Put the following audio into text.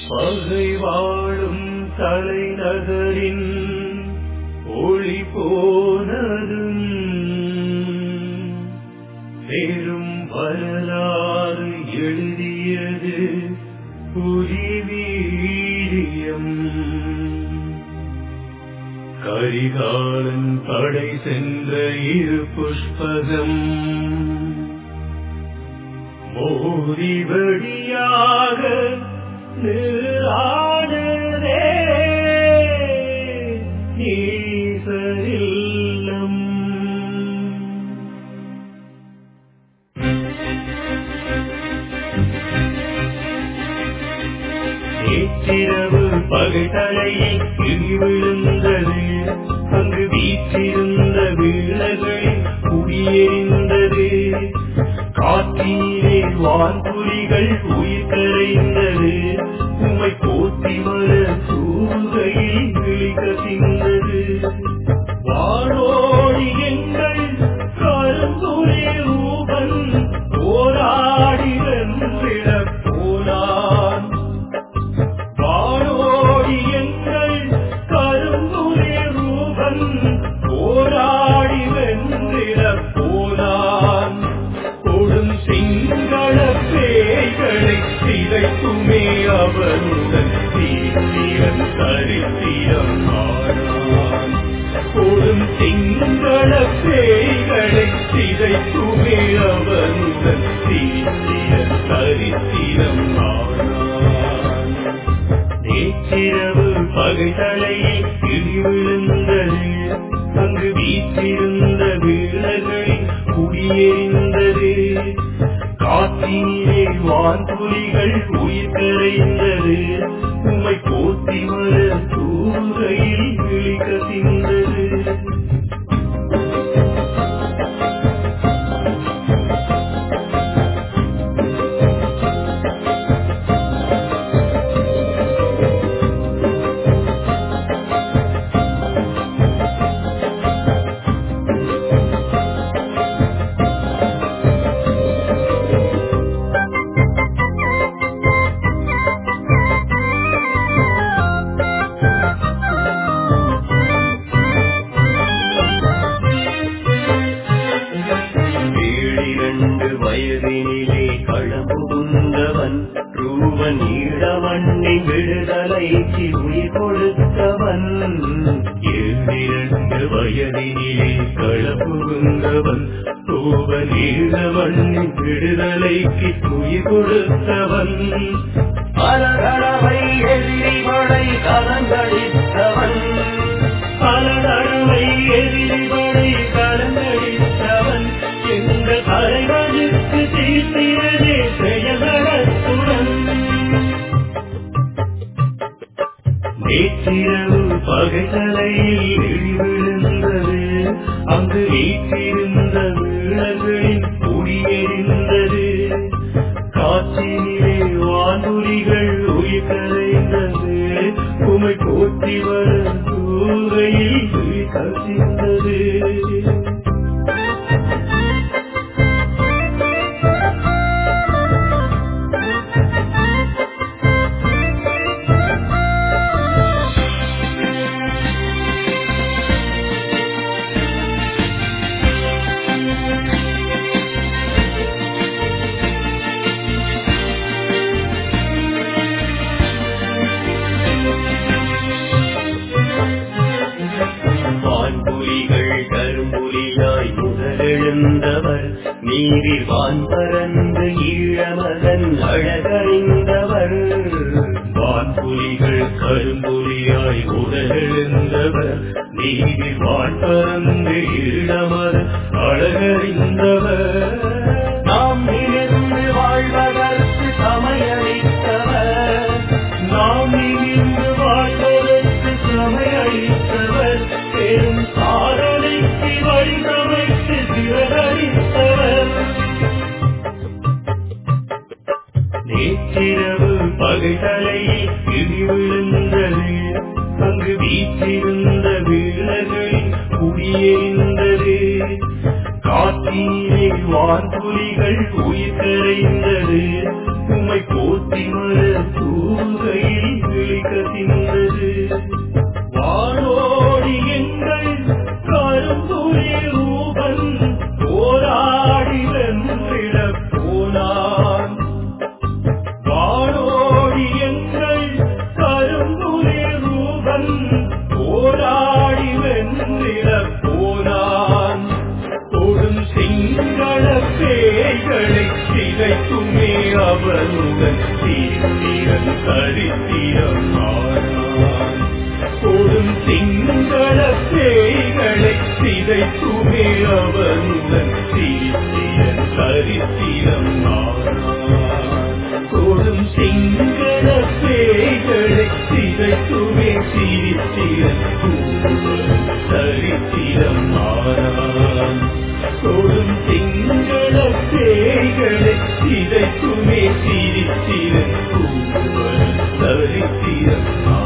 பகை வாழும் தலைநகரின் ஒளி போனதும் பெரும் வரலாறு எழுதியது புரிவீரியம் கரிகாலன் படை சென்ற இரு புஷ்பகம் மோதிபடியாக நிலாடுதே ஈசரில்லம் நேற்றிரவு பகைத்தலையில் கிளி விழுந்தது அங்கு வீற்றிருந்த வீழகளில் குடியெறிந்தது காற்றினிலே வான்புலிகள் உயிர் கரைந்தது உம்மை போற்றி வர சூகையில் விழிகசிந்தது வானோடி எங்கள் கருந்துரை ரூபன் போராடி வென்றிடப் போனான் வானோடி எங்கள் கரும்புரே ரூபன் போராடி வென்றிடப் போனான் கொடும் சிங்கள பேய்களை சிதைக்குமே அவனுடன் தீர்த்திரம் சரித்திரம் ஆனான் கொடும் சிங்கள பேய்களை சிதைக்குமே அவனுடன் தீர்த்திரம் சரித்திரம் ஆனான் நேற்றிரவு பகைத்தலையில் கிளி விழுந்தது அங்கு வீற்றிருந்த வீரர்களின் குடியெறிந்தது காற்றினிலே வான்புலிகள் உயிர் கரைந்தது உம்மை போற்றி வர தூகையில் விழிகசிந்தது ஏழிரண்டு வயதினிலே களம்புகுந்தவன் ரூபன் ஈழமண்ணி விடுதலைக்கு உயிர் கொடுத்தவன் ஏழிரண்டு வயதினிலே களம்புகுந்தவன் ரூபன் ஈழமண்ணி விடுதலைக்கு உயிர் கொடுத்தவன் பல தடவை எதிரி படை கலங்கடித்தவன் பல தடவை எதிரி படை கலங்கடித்தவன் எங்கள் தலைவனுக்கு தீர்த்தியதே செயலத்துடன் நேற்றிரவு பகைத்தலையில் இடி விழுந்தது அங்கு வீற்றிருந்த வீழர்களின் குடியெறிந்தது காற்றினிலே வானொலிகள் உயிர் கரைந்தது உமை போற்றி வர தூகையில் உயிர் கசிந்தது வான்புலிகள் கரும்புலியாய் முதலெழுந்தவர் நீரில் வான் பறந்து ஈழமகன் அழகறிந்தவர் வான்புலிகள் கரும்புலியாய் முதலெழுந்தவர் நீரில் வான் பறந்து ஈழமகன் அழகறிந்தவர் நாம் நிமிர்ந்து வாழ்வதற்கு சமையளித்தவர் நாம் நிமிர்ந்து வாழ்வதற்கு சமையளித்தவர் பெரும் சாதனைக்கு வழிசமைத்து சிறகடித்தவர் நேற்றிரவு பகைத்தலையில் இடி விழுந்தது அங்கு வீற்றிருந்த வீரர்களின் குடியெறிந்தது காற்றினிலே வான்புலிகள் உயிர் கரைந்தது உம்மை போற்றி மர தூகையில் சிதைத்துமே அவனுடன் சிரித்திரன் சரித்திரம் ஆனான் கொடும் சிங்கள பேய்களை சிதைத்துமே சிரித்திரன் கூறுவன் சரித்திரம் ஆனான் கொடும் சிங்கள பேய்களை சிதைத்துமே சிரித்திரன் கூறுவன் சரித்திரம் ஆனான்